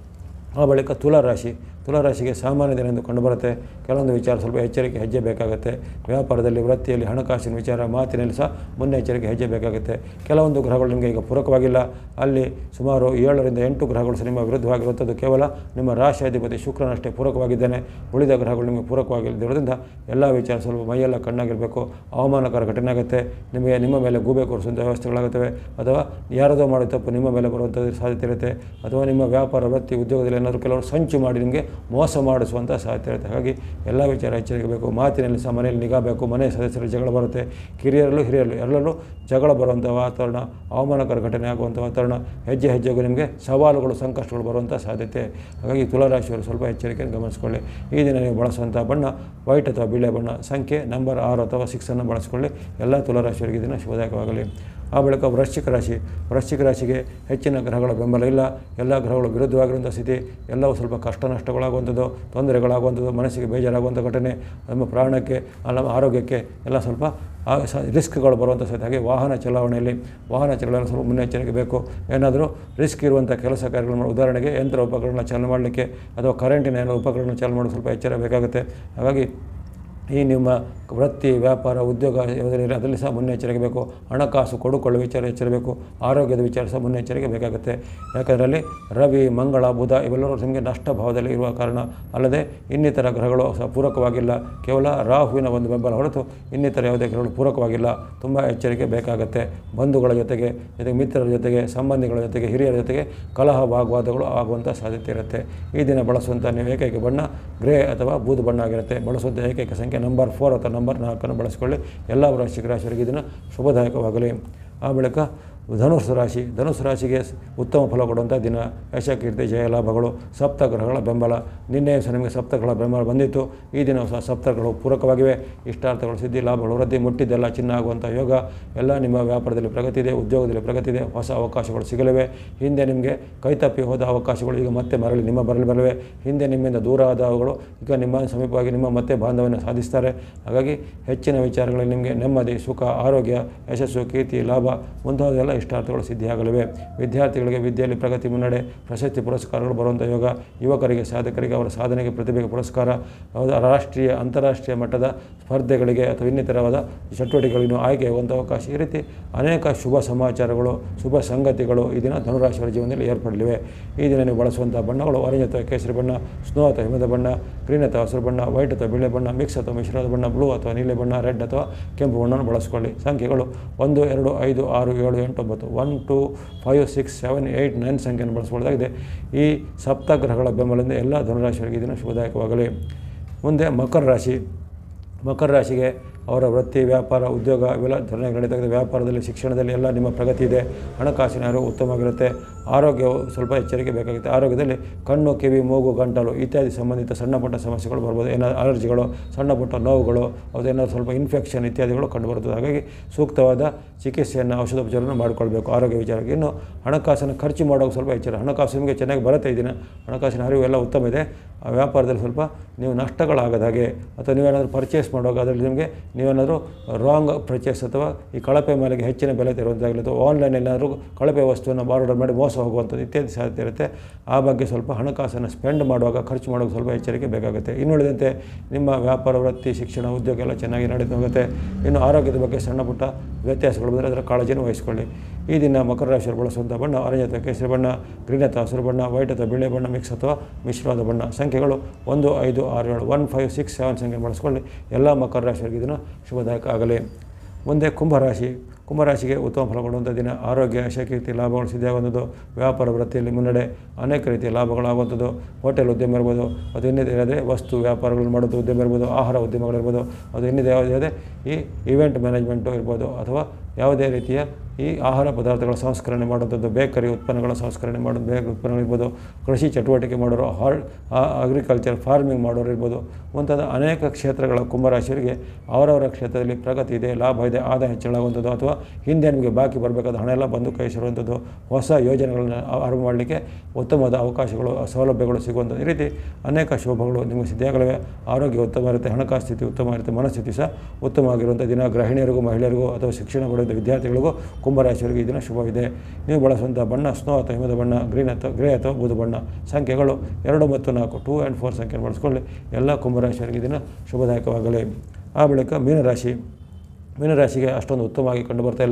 ಆ ಬಳಿಕ ತುಲಾ ರಾಶಿ ತುಲಾ ರಾಶಿಗೆ ಸಾಮಾನ್ಯ ದಿನ ಎಂದು ಕಂಡುಬರುತ್ತೆ ಕೆಲವೊಂದು ವಿಚಾರ ಸ್ವಲ್ಪ ಎಚ್ಚರಿಕೆ ಹೆಜ್ಜೆ ಬೇಕಾಗುತ್ತೆ ವ್ಯಾಪಾರದಲ್ಲಿ ವೃತ್ತಿಯಲ್ಲಿ ಹಣಕಾಸಿನ ವಿಚಾರ ಮಾತಿನಲ್ಲಿ ಸಹ ಮುನ್ನೆಚ್ಚರಿಕೆ ಹೆಜ್ಜೆ ಬೇಕಾಗುತ್ತೆ ಕೆಲವೊಂದು ಗ್ರಹಗಳು ನಿಮಗೆ ಈಗ ಪೂರಕವಾಗಿಲ್ಲ ಅಲ್ಲಿ ಸುಮಾರು ಏಳರಿಂದ ಎಂಟು ಗ್ರಹಗಳು ಸಹ ನಿಮ್ಮ ವಿರುದ್ಧವಾಗಿರುವಂಥದ್ದು ಕೇವಲ ನಿಮ್ಮ ರಾಶಿಯಾಧಿಪತಿ ಶುಕ್ರನಷ್ಟೇ ಪೂರಕವಾಗಿದ್ದಾನೆ ಉಳಿದ ಗ್ರಹಗಳು ನಿಮಗೆ ಪೂರಕವಾಗಿಲ್ಲದಿರೋದ್ರಿಂದ ಎಲ್ಲ ವಿಚಾರ ಸ್ವಲ್ಪ ಮೈಯೆಲ್ಲ ಕಣ್ಣಾಗಿರಬೇಕು ಅವಮಾನಕರ ಘಟನೆ ಆಗುತ್ತೆ ನಿಮಗೆ ನಿಮ್ಮ ಮೇಲೆ ಗೂಬೆ ಕೊಡಿಸುವಂಥ ವ್ಯವಸ್ಥೆಗಳಾಗುತ್ತವೆ ಅಥವಾ ಯಾರದೋ ಮಾಡೋ ತಪ್ಪು ನಿಮ್ಮ ಮೇಲೆ ಬರುವಂಥದ್ದು ಸಾಧ್ಯತೆ ಇರುತ್ತೆ ಅಥವಾ ನಿಮ್ಮ ವ್ಯಾಪಾರ ವೃತ್ತಿ ಉದ್ಯೋಗದಲ್ಲಿ ಏನಾದರೂ ಕೆಲವರು ಸಂಚು ಮಾಡಿ ನಿಮಗೆ ಮೋಸ ಮಾಡಿಸುವಂಥ ಸಾಧ್ಯತೆ ಇರುತ್ತೆ ಹಾಗಾಗಿ ಎಲ್ಲ ವಿಚಾರ ಎಚ್ಚರಿಕೆ ಬೇಕು ಮಾತಿನಲ್ಲಿ ಸಹ ಮನೆಯಲ್ಲಿ ನಿಗಾ ಬೇಕು ಮನೆ ಸದಸ್ಯರು ಜಗಳ ಬರುತ್ತೆ ಕಿರಿಯರಲ್ಲೂ ಹಿರಿಯರಲ್ಲೂ ಎಲ್ಲರೂ ಜಗಳ ಬರುವಂಥ ವಾತಾವರಣ ಅವಮಾನಕರ ಘಟನೆ ಆಗುವಂಥ ವಾತಾವರಣ ಹೆಜ್ಜೆ ಹೆಜ್ಜೆಗೂ ನಿಮಗೆ ಸವಾಲುಗಳು ಸಂಕಷ್ಟಗಳು ಬರುವಂಥ ಸಾಧ್ಯತೆ ಹಾಗಾಗಿ ತುಲಾರಾಶಿಯವರು ಸ್ವಲ್ಪ ಎಚ್ಚರಿಕೆಯನ್ನು ಗಮನಿಸಿಕೊಳ್ಳಿ ಈ ದಿನ ನೀವು ಬಳಸುವಂಥ ಬಣ್ಣ ವೈಟ್ ಅಥವಾ ಬಿಳೆ ಬಣ್ಣ ಸಂಖ್ಯೆ ನಂಬರ್ ಆರು ಅಥವಾ ಸಿಕ್ಸನ್ನು ಬಳಸಿಕೊಳ್ಳಿ ಎಲ್ಲ ತುಲಾರಾಶಿಯವರಿಗೆ ದಿನ ಶುಭದಾಯಕವಾಗಲಿ ಆ ಬಳಿಕ ವೃಶ್ಚಿಕ ರಾಶಿ ವೃಶ್ಚಿಕ ರಾಶಿಗೆ ಹೆಚ್ಚಿನ ಗ್ರಹಗಳ ಬೆಂಬಲ ಇಲ್ಲ ಎಲ್ಲ ಗ್ರಹಗಳು ವಿರುದ್ಧವಾಗಿರುವಂಥ ಸ್ಥಿತಿ ಎಲ್ಲವೂ ಸ್ವಲ್ಪ ಕಷ್ಟ ನಷ್ಟಗಳಾಗುವಂಥದ್ದು ತೊಂದರೆಗಳಾಗುವಂಥದ್ದು ಮನಸ್ಸಿಗೆ ಬೇಜಾರಾಗುವಂಥ ಘಟನೆ ನಮ್ಮ ಪ್ರಾಣಕ್ಕೆ ನಮ್ಮ ಆರೋಗ್ಯಕ್ಕೆ ಎಲ್ಲ ಸ್ವಲ್ಪ ಆ ಸ ರಿಸ್ಕ್ಗಳು ಬರುವಂಥ ಸಾಧ್ಯತೆ ಹಾಗೆ ವಾಹನ ಚಲಾವಣೆಯಲ್ಲಿ ವಾಹನ ಚಲಾವಣೆ ಸ್ವಲ್ಪ ಮುನ್ನೆಚ್ಚರಿಕೆ ಬೇಕು ಏನಾದರೂ ರಿಸ್ಕ್ ಇರುವಂಥ ಕೆಲಸ ಕಾರ್ಯಗಳು ಮಾಡಿ ಉದಾಹರಣೆಗೆ ಯಂತ್ರ ಉಪಕರಣ ಚಾಲನೆ ಮಾಡಲಿಕ್ಕೆ ಅಥವಾ ಕರೆಂಟಿನ ಏನೋ ಉಪಕರಣ ಚಾಲನೆ ಮಾಡಲು ಸ್ವಲ್ಪ ಎಚ್ಚರ ಬೇಕಾಗುತ್ತೆ ಹಾಗಾಗಿ ಈ ನಿಮ್ಮ ವೃತ್ತಿ ವ್ಯಾಪಾರ ಉದ್ಯೋಗ ಯಾವುದೇ ಅದರಲ್ಲಿ ಸಹ ಮುನ್ನೆಚ್ಚರಿಕೆ ಬೇಕು ಹಣಕಾಸು ಕೊಡುಕೊಳ್ಳುವ ವಿಚಾರ ಎಚ್ಚರಬೇಕು ಆರೋಗ್ಯದ ವಿಚಾರ ಸಹ ಮುನ್ನೆಚ್ಚರಿಕೆ ಬೇಕಾಗುತ್ತೆ ಯಾಕಂದರೆ ಅಲ್ಲಿ ರವಿ ಮಂಗಳ ಬುಧ ಇವೆಲ್ಲರೂ ನಿಮಗೆ ನಷ್ಟ ಭಾವದಲ್ಲಿ ಇರುವ ಕಾರಣ ಅಲ್ಲದೆ ಇನ್ನಿತರ ಗ್ರಹಗಳು ಸಹ ಪೂರಕವಾಗಿಲ್ಲ ಕೇವಲ ರಾಹುವಿನ ಒಂದು ಬೆಂಬಲ ಹೊರತು ಇನ್ನಿತರ ಯಾವುದೇ ಗ್ರಹಗಳು ಪೂರಕವಾಗಿಲ್ಲ ತುಂಬ ಎಚ್ಚರಿಕೆ ಬೇಕಾಗುತ್ತೆ ಬಂಧುಗಳ ಜೊತೆಗೆ ಜೊತೆಗೆ ಮಿತ್ರರ ಜೊತೆಗೆ ಸಂಬಂಧಿಗಳ ಜೊತೆಗೆ ಹಿರಿಯರ ಜೊತೆಗೆ ಕಲಹ ವಾಗ್ವಾದಗಳು ಆಗುವಂಥ ಸಾಧ್ಯತೆ ಇರುತ್ತೆ ಈ ದಿನ ಬಳಸುವಂಥ ನೀವು ಏಕೈಕ ಬಣ್ಣ ಗ್ರೇ ಅಥವಾ ಬೂದು ಬಣ್ಣ ಆಗಿರುತ್ತೆ ಬಳಸುವಂಥ ಏಕೈಕ ಸಂಖ್ಯೆ ನಂಬರ್ ಫೋರ್ ಅಥವಾ ನಂಬರ್ ನಾಲ್ಕನ್ನು ಬಳಸಿಕೊಳ್ಳಿ ಎಲ್ಲ ವೃಶ್ಚಿಕ ರಾಶಿಯವರಿಗೆ ಇದನ್ನು ಶುಭದಾಯಕವಾಗಲಿ ಆ ಬಳಿಕ ಧನುಸ್ಸು ರಾಶಿ ಧನುಸ್ಸು ರಾಶಿಗೆ ಸ್- ಉತ್ತಮ ಫಲ ಕೊಡುವಂಥ ದಿನ ಯಶಕೀರ್ತಿ ಜಯ ಲಾಭಗಳು ಸಪ್ತಗ್ರಹಗಳ ಬೆಂಬಲ ನಿನ್ನೆ ಸಹ ನಿಮಗೆ ಸಪ್ತಗ್ರಹಗಳ ಬೆಂಬಲ ಬಂದಿತ್ತು ಈ ದಿನ ಸಹ ಸಪ್ತಗ್ರಹಗಳು ಪೂರಕವಾಗಿವೆ ಇಷ್ಟಾರ್ಥಗಳು ಸಿದ್ಧಿ ಲಾಭಗಳು ವೃದ್ಧಿ ಮುಟ್ಟಿದ್ದೆಲ್ಲ ಚಿನ್ನ ಆಗುವಂಥ ಯೋಗ ಎಲ್ಲ ನಿಮ್ಮ ವ್ಯಾಪಾರದಲ್ಲಿ ಪ್ರಗತಿ ಇದೆ ಉದ್ಯೋಗದಲ್ಲಿ ಪ್ರಗತಿ ಇದೆ ಹೊಸ ಅವಕಾಶಗಳು ಸಿಗಲಿವೆ ಹಿಂದೆ ನಿಮಗೆ ಕೈತಪ್ಪಿ ಹೋದ ಅವಕಾಶಗಳು ಈಗ ಮತ್ತೆ ಮರಳಿ ನಿಮ್ಮ ಬರಲಿ ಬರಲಿವೆ ಹಿಂದೆ ನಿಮ್ಮಿಂದ ದೂರ ಆದವುಗಳು ಈಗ ನಿಮ್ಮ ಸಮೀಪವಾಗಿ ನಿಮ್ಮ ಮತ್ತೆ ಬಾಂಧವ್ಯವನ್ನು ಸಾಧಿಸ್ತಾರೆ ಹಾಗಾಗಿ ಹೆಚ್ಚಿನ ವಿಚಾರಗಳಲ್ಲಿ ನಿಮಗೆ ನೆಮ್ಮದಿ ಸುಖ ಆರೋಗ್ಯ ಯಶಸ್ಸು ಕೀರ್ತಿ ಲಾಭ ಮುಂತಾದೆಲ್ಲ ಇಷ್ಟಾರ್ಥಗಳು ಸಿದ್ಧಿಯಾಗಲಿವೆ ವಿದ್ಯಾರ್ಥಿಗಳಿಗೆ ವಿದ್ಯೆಯಲ್ಲಿ ಪ್ರಗತಿ ಮುನ್ನಡೆ ಪ್ರಶಸ್ತಿ ಪುರಸ್ಕಾರಗಳು ಬರುವಂಥ ಯೋಗ ಯುವಕರಿಗೆ ಸಾಧಕರಿಗೆ ಅವರ ಸಾಧನೆಗೆ ಪ್ರತಿಭೆಗೆ ಪುರಸ್ಕಾರ ಯಾವುದೋ ರಾಷ್ಟ್ರೀಯ ಅಂತಾರಾಷ್ಟ್ರೀಯ ಮಟ್ಟದ ಸ್ಪರ್ಧೆಗಳಿಗೆ ಅಥವಾ ಇನ್ನಿತರವಾದ ಚಟುವಟಿಕೆಗಳಿಗೂ ಆಯ್ಕೆಯಾಗುವಂಥ ಅವಕಾಶ ಈ ರೀತಿ ಅನೇಕ ಶುಭ ಸಮಾಚಾರಗಳು ಶುಭ ಸಂಗತಿಗಳು ಈ ದಿನ ಧನುರಾಶಿಯವರ ಜೀವನದಲ್ಲಿ ಏರ್ಪಡಲಿವೆ ಈ ದಿನ ನೀವು ಬಳಸುವಂಥ ಬಣ್ಣಗಳು ಆರೆಂಜ್ ಅಥವಾ ಕೇಸರಿ ಬಣ್ಣ ಸ್ನೋ ಅಥವಾ ಹಿಮದ ಬಣ್ಣ ಗ್ರೀನ್ ಅಥವಾ ಹಸಿರು ಬಣ್ಣ ವೈಟ್ ಅಥವಾ ಬಿಳಿ ಬಣ್ಣ ಮಿಕ್ಸ್ ಅಥವಾ ಮಿಶ್ರದ ಬಣ್ಣ ಬ್ಲೂ ಅಥವಾ ನೀಲಿ ಬಣ್ಣ ರೆಡ್ ಅಥವಾ ಕೆಂಪು ಬಣ್ಣವನ್ನು ಬಳಸಿಕೊಳ್ಳಿ ಸಂಖ್ಯೆಗಳು ಒಂದು ಎರಡು ಐದು ಆರು ಏಳು ಎಂಟು ಒಂಬತ್ತು one two five six seven eight nine ಸಂಖ್ಯೆಯನ್ನು ಬಳಸ್ಕೊಳ್ಳೋದಾಗಿದೆ ಈ ಸಪ್ತಗ್ರಹಗಳ ಬೆಂಬಲದಿಂದ ಎಲ್ಲ ಧನುರಾಶಿಯವರಿಗೆ ಈ ದಿನ ಶುಭದಾಯಕವಾಗಲಿ ಮುಂದೆ ಮಕರ ರಾಶಿ ಮಕರ ರಾಶಿಗೆ ಅವರ ವೃತ್ತಿ ವ್ಯಾಪಾರ ಉದ್ಯೋಗ ಇವೆಲ್ಲ ಧರಣೆಗಳಿದ್ದಾಗಿದೆ ವ್ಯಾಪಾರದಲ್ಲಿ ಶಿಕ್ಷಣದಲ್ಲಿ ಎಲ್ಲ ನಿಮ್ಮ ಪ್ರಗತಿ ಇದೆ ಹಣಕಾಸಿನ ಅರಿವು ಉತ್ತಮವಾಗಿರುತ್ತೆ ಆರೋಗ್ಯವು ಸ್ವಲ್ಪ ಎಚ್ಚರಿಕೆ ಬೇಕಾಗುತ್ತೆ ಆರೋಗ್ಯದಲ್ಲಿ ಕಣ್ಣು ಕಿವಿ ಮೂಗು ಗಂಟಲು ಇತ್ಯಾದಿ ಸಂಬಂಧಿತ ಸಣ್ಣ ಪುಟ್ಟ ಸಮಸ್ಯೆಗಳು ಬರ್ಬೋದು ಏನಾದ್ರು ಅಲರ್ಜಿಗಳು ಸಣ್ಣ ಪುಟ್ಟ ನೋವುಗಳು ಅದೇನಾದ್ರು ಸ್ವಲ್ಪ ಇನ್ಫೆಕ್ಷನ್ ಇತ್ಯಾದಿಗಳು ಕಂಡುಬರುತ್ತದೆ ಹಾಗಾಗಿ ಸೂಕ್ತವಾದ ಚಿಕಿತ್ಸೆಯನ್ನು ಔಷಧೋಪಚಾರವನ್ನು ಮಾಡಿಕೊಳ್ಬೇಕು ಆರೋಗ್ಯ ವಿಚಾರಕ್ಕೆ ಇನ್ನು ಹಣಕಾಸನ್ನು ಖರ್ಚು ಮಾಡೋಕೆ ಸ್ವಲ್ಪ ಎಚ್ಚರ ಹಣಕಾಸು ನಿಮಗೆ ಚೆನ್ನಾಗಿ ಬರುತ್ತೆ ಈ ದಿನ ಹಣಕಾಸಿನ ಅರಿವು ಎಲ್ಲ ಉತ್ತಮ ಇದೆ ಆ ವ್ಯಾಪಾರದಲ್ಲಿ ಸ್ವಲ್ಪ ನೀವು ನಷ್ಟಗಳಾಗದ ಹಾಗೆ ಅಥವಾ ನೀವೇನಾದರೂ ಪರ್ಚೇಸ್ ಮಾಡುವಾಗ ಅದರಲ್ಲಿ ನಿಮಗೆ ನೀವೇನಾದರೂ ರಾಂಗ್ ಪರ್ಚೇಸ್ ಅಥವಾ ಈ ಕಳಪೆ ಮಾಲಿಗೆ ಹೆಚ್ಚಿನ ಬೆಲೆ ತೆರುವಂತಾಗಲಿ ಅಥವಾ ಆನ್ಲೈನಲ್ಲಿ ಏನಾದರೂ ಕಳಪೆ ವಸ್ತುವನ್ನು ಆರ್ಡರ್ ಮಾಡಿ ಮೋಸ ಹೋಗುವಂಥದ್ದು ಇತ್ಯಾದಿ ಸಾಧ್ಯತೆ ಇರುತ್ತೆ ಆ ಬಗ್ಗೆ ಸ್ವಲ್ಪ ಹಣಕಾಸನ್ನು ಸ್ಪೆಂಡ್ ಮಾಡುವಾಗ ಖರ್ಚು ಮಾಡುವಾಗ ಸ್ವಲ್ಪ ಎಚ್ಚರಿಕೆ ಬೇಕಾಗುತ್ತೆ ಇನ್ನುಳಿದಂತೆ ನಿಮ್ಮ ವ್ಯಾಪಾರ ವೃತ್ತಿ ಶಿಕ್ಷಣ ಉದ್ಯೋಗ ಎಲ್ಲ ಚೆನ್ನಾಗಿ ನಡೀತಾ ಹೋಗುತ್ತೆ ಇನ್ನು ಆರೋಗ್ಯದ ಬಗ್ಗೆ ಸಣ್ಣ ಪುಟ್ಟ ವ್ಯತ್ಯಾಸಗಳು ಬಂದರೆ ಅದರ ಕಾಳಜಿಯನ್ನು ವಹಿಸಿಕೊಳ್ಳಿ ಈ ದಿನ ಮಕರ ರಾಶಿಯವರು ಬಳಸುವಂಥ ಬಣ್ಣ ಆರೆಂಜ್ ಅಥವಾ ಕೇಸರಿ ಬಣ್ಣ ಗ್ರೀನ್ ಅಥವಾ ಹಸಿರು ಬಣ್ಣ ವೈಟ್ ಅಥವಾ ಬಿಳಿ ಬಣ್ಣ ಮಿಕ್ಸ್ ಅಥವಾ ಮಿಶ್ರವಾದ ಬಣ್ಣ ಸಂಖ್ಯೆಗಳು ಒಂದು ಐದು ಆರು ಏಳು ಒನ್ ಫೈವ್ ಸಿಕ್ಸ್ ಸೆವೆನ್ ಸಂಖ್ಯೆ ಬಳಸ್ಕೊಳ್ಳಿ ಎಲ್ಲ ಮಕರ ರಾಶಿಯವರಿಗೆ ಇದನ್ನು ಶುಭದಾಯಕ ಆಗಲಿ ಮುಂದೆ ಕುಂಭರಾಶಿ ಕುಂಭರಾಶಿಗೆ ಉತ್ತಮ ಫಲ ಕೊಡುವಂಥ ದಿನ ಆರೋಗ್ಯ ಯಶಕೀರ್ತಿ ಲಾಭಗಳು ಸಿದ್ಧಿಯಾಗುವಂಥದ್ದು ವ್ಯಾಪಾರ ವೃತ್ತಿಯಲ್ಲಿ ಮುನ್ನಡೆ ಅನೇಕ ರೀತಿಯ ಲಾಭಗಳಾಗುವಂಥದ್ದು ಹೋಟೆಲ್ ಉದ್ಯಮ ಇರ್ಬೋದು ಅದು ಇನ್ನಿದೆ ಯಾವುದೇ ವಸ್ತು ವ್ಯಾಪಾರಗಳು ಮಾಡೋದು ಉದ್ಯಮ ಇರ್ಬೋದು ಆಹಾರ ಉದ್ಯಮಗಳಿರ್ಬೋದು ಅದು ಇನ್ನಿದೆ ಯಾವುದೇ ಯಾವುದೇ ಈ ಇವೆಂಟ್ ಮ್ಯಾನೇಜ್ಮೆಂಟು ಇರ್ಬೋದು ಅಥವಾ ಯಾವುದೇ ರೀತಿಯ ಈ ಆಹಾರ ಪದಾರ್ಥಗಳ ಸಂಸ್ಕರಣೆ ಮಾಡುವಂಥದ್ದು ಬೇಕರಿ ಉತ್ಪನ್ನಗಳ ಸಂಸ್ಕರಣೆ ಮಾಡೋದು ಬೇಕರಿ ಉತ್ಪನ್ನಗಳಿರ್ಬೋದು ಕೃಷಿ ಚಟುವಟಿಕೆ ಮಾಡೋರು ಹಾರ್ ಅಗ್ರಿಕಲ್ಚರ್ ಫಾರ್ಮಿಂಗ್ ಮಾಡೋರು ಇರ್ಬೋದು ಮುಂತಾದ ಅನೇಕ ಕ್ಷೇತ್ರಗಳ ಕುಂಭರಾಶಿಯವರಿಗೆ ಅವರವರ ಕ್ಷೇತ್ರದಲ್ಲಿ ಪ್ರಗತಿ ಇದೆ ಲಾಭ ಇದೆ ಆದಾಯ ಹೆಚ್ಚಳಾಗುವಂಥದ್ದು ಅಥವಾ ಹಿಂದೆ ನಿಮಗೆ ಬಾಕಿ ಬರಬೇಕಾದ ಹಣ ಎಲ್ಲ ಬಂದು ಕೈ ಸೇರುವಂಥದ್ದು ಹೊಸ ಯೋಜನೆಗಳನ್ನು ಆರಂಭ ಮಾಡಲಿಕ್ಕೆ ಉತ್ತಮವಾದ ಅವಕಾಶಗಳು ಸೌಲಭ್ಯಗಳು ಸಿಗುವಂಥದ್ದು ಈ ರೀತಿ ಅನೇಕ ಶುಭಗಳು ನಿಮಗೆ ಸಿದ್ಧಿಯಾಗಲಿವೆ ಆರೋಗ್ಯ ಉತ್ತಮ ಇರುತ್ತೆ ಹಣಕಾಸು ಸ್ಥಿತಿ ಉತ್ತಮ ಇರುತ್ತೆ ಮನಸ್ಥಿತಿ ಸಹ ಉತ್ತಮವಾಗಿರುವಂಥ ದಿನ ಗೃಹಿಣಿಯರಿಗೂ ಮಹಿಳೆಯರಿಗೂ ಅಥವಾ ಶಿಕ್ಷಣ ಪಡೆಯುವಂಥ ವಿದ್ಯಾರ್ಥಿಗಳಿಗೂ ಕುಂಭರಾಶಿಯವರಿಗೆ ಈ ದಿನ ಶುಭವಿದೆ ನೀವು ಬಳಸುವಂಥ ಬಣ್ಣ ಸ್ನೋ ಅಥವಾ ಹಿಮದ ಬಣ್ಣ ಗ್ರೀನ್ ಅಥವಾ ಗ್ರೇ ಅಥವಾ ಬೂದು ಬಣ್ಣ ಸಂಖ್ಯೆಗಳು ಎರಡು ಮತ್ತು ನಾಲ್ಕು ಟೂ ಆ್ಯಂಡ್ ಫೋರ್ ಸಂಖ್ಯೆ ಬಳಸ್ಕೊಳ್ಳಿ ಎಲ್ಲ ಕುಂಭರಾಶಿಯವರಿಗೆ ಈ ದಿನ ಶುಭದಾಯಕವಾಗಲಿ ಆ ಬಳಿಕ ಮೀನರಾಶಿ ಮೀನರಾಶಿಗೆ ಅಷ್ಟೊಂದು ಉತ್ತಮವಾಗಿ ಕಂಡುಬರ್ತಾ ಇಲ್ಲ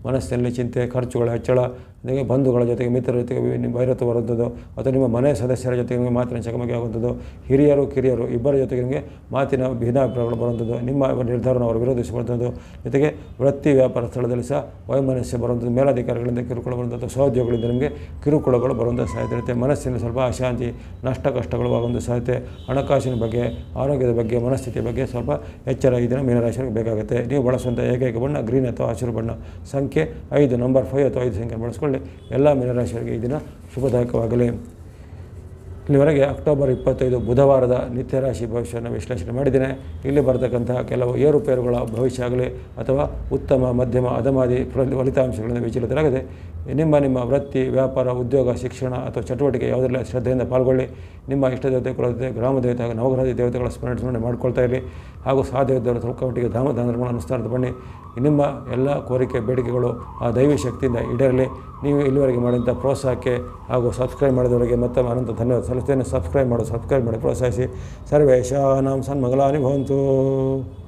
ಮನಸ್ಸಿನಲ್ಲಿ ಚಿಂತೆ ಖರ್ಚುಗಳ ಹೆಚ್ಚಳ ಜೊತೆಗೆ ಬಂಧುಗಳ ಜೊತೆಗೆ ಮಿತ್ರರ ಜೊತೆಗೆ ನಿಮ್ಮ ವೈರತ್ವ ಬರುವಂಥದ್ದು ಅಥವಾ ನಿಮ್ಮ ಮನೆ ಸದಸ್ಯರ ಜೊತೆಗೆ ನಿಮಗೆ ಮಾತಿನ ಚಕಮಕಿ ಆಗುವಂಥದ್ದು ಹಿರಿಯರು ಕಿರಿಯರು ಇಬ್ಬರ ಜೊತೆಗೆ ನಿಮಗೆ ಮಾತಿನ ಭಿನ್ನಾಭಿಪ್ರಾಯಗಳು ಬರುವಂಥದ್ದು ನಿಮ್ಮ ನಿರ್ಧಾರವನ್ನು ಅವರು ವಿರೋಧಿಸುವಂಥದ್ದು ಜೊತೆಗೆ ವೃತ್ತಿ ವ್ಯಾಪಾರ ಸ್ಥಳದಲ್ಲಿ ಸಹ ವೈಮನಸ್ಸು ಬರುವಂಥದ್ದು ಮೇಲಾಧಿಕಾರಿಗಳಿಂದ ಕಿರುಕುಳ ಬರುವಂಥದ್ದು ಸಹೋದ್ಯೋಗಿಗಳಿಂದ ನಿಮಗೆ ಕಿರುಕುಳಗಳು ಬರುವಂಥ ಸಾಧ್ಯತೆ ಇರುತ್ತೆ ಮನಸ್ಸಿನ ಸ್ವಲ್ಪ ಅಶಾಂತಿ ನಷ್ಟ ಕಷ್ಟಗಳು ಆಗುವಂಥ ಸಾಧ್ಯತೆ ಹಣಕಾಸಿನ ಬಗ್ಗೆ ಆರೋಗ್ಯದ ಬಗ್ಗೆ ಮನಸ್ಥಿತಿಯ ಬಗ್ಗೆ ಸ್ವಲ್ಪ ಎಚ್ಚರ ಈ ದಿನ ಮೀನರಾಶಿಯವರಿಗೆ ಬೇಕಾಗುತ್ತೆ ನೀವು ಬಳಸುವಂಥ ಏಕೈಕ ಬಣ್ಣ ಗ್ರೀನ್ ಅಥವಾ ಹಸಿರು ಬಣ್ಣ ಸಂಖ್ಯೆ ಐದು ನಂಬರ್ ಫೈವ್ ಅಥವಾ ಐದು ಸಂಖ್ಯೆ ಬಳಸ್ಕೊಳ್ಳಿ ಎಲ್ಲ ಮೀನರಾಶಿಯವರಿಗೆ ಈ ದಿನ ಶುಭದಾಯಕವಾಗಲಿ ಇಲ್ಲಿವರೆಗೆ ಅಕ್ಟೋಬರ್ ಇಪ್ಪತ್ತೈದು ಬುಧವಾರದ ನಿತ್ಯ ರಾಶಿ ಭವಿಷ್ಯವನ್ನು ವಿಶ್ಲೇಷಣೆ ಮಾಡಿದ್ದೇನೆ ಇಲ್ಲಿ ಬರತಕ್ಕಂತಹ ಕೆಲವು ಏರುಪೇರುಗಳ ಭವಿಷ್ಯ ಆಗಲಿ ಅಥವಾ ಉತ್ತಮ ಮಧ್ಯಮ ಅಧಮಾದಿ ಫಲ- ಫಲಿತಾಂಶಗಳಿಂದ ವಿಚಲಿತರಾಗದೆ ನಿಮ್ಮ ನಿಮ್ಮ ವೃತ್ತಿ ವ್ಯಾಪಾರ ಉದ್ಯೋಗ ಶಿಕ್ಷಣ ಅಥವಾ ಚಟುವಟಿಕೆ ಯಾವುದರಲ್ಲಿ ಶ್ರದ್ಧೆಯಿಂದ ಪಾಲ್ಗೊಳ್ಳಿ ನಿಮ್ಮ ಇಷ್ಟ ದೇವತೆ ಕುಲದೇವತೆ ಗ್ರಾಮ ದೇವತೆ ಹಾಗೂ ನವಗ್ರಹ ದೇವತೆಗಳ ಸ್ಮರಣೆ ಸ್ಮರಣೆ ಮಾಡ್ಕೊಳ್ತಾ ಇರಲಿ ಹಾಗೂ ಸಾಧ್ಯವಿದ್ದವರು ಸ್ವಲ್ಪ ಮಟ್ಟಿಗೆ ಧಾಮ ದಾನಗಳನ್ನು ಅನುಷ್ಠಾನದ ಬನ್ನಿ ನಿಮ್ಮ ಎಲ್ಲ ಕೋರಿಕೆ ಬೇಡಿಕೆಗಳು ಆ ದೈವಿ ಶಕ್ತಿಯಿಂದ ಈಡೇರಲಿ ನೀವು ಇಲ್ಲಿವರೆಗೆ ಮಾಡಿದಂಥ ಪ್ರೋತ್ಸಾಹಕ್ಕೆ ಹಾಗೂ ಸಬ್ಸ್ಕ್ರೈಬ್ ಮಾಡಿದವರಿಗೆ ಮತ್ತೊಮ್ಮೆ ಅನಂತ ಧನ್ಯವಾದ ಸಲ್ಲಿಸ್ತೇನೆ ಸಬ್ಸ್ಕ್ರೈಬ್ ಮಾಡಿ ಸಬ್ಸ್ಕ್ರೈಬ್ ಮಾಡಿ ಪ್ರೋತ್ಸಾಹಿಸಿ ಸರ್ವೇಶಾನಾಂ ಸನ್ಮಂಗಲಾನಿ ಭವಂತು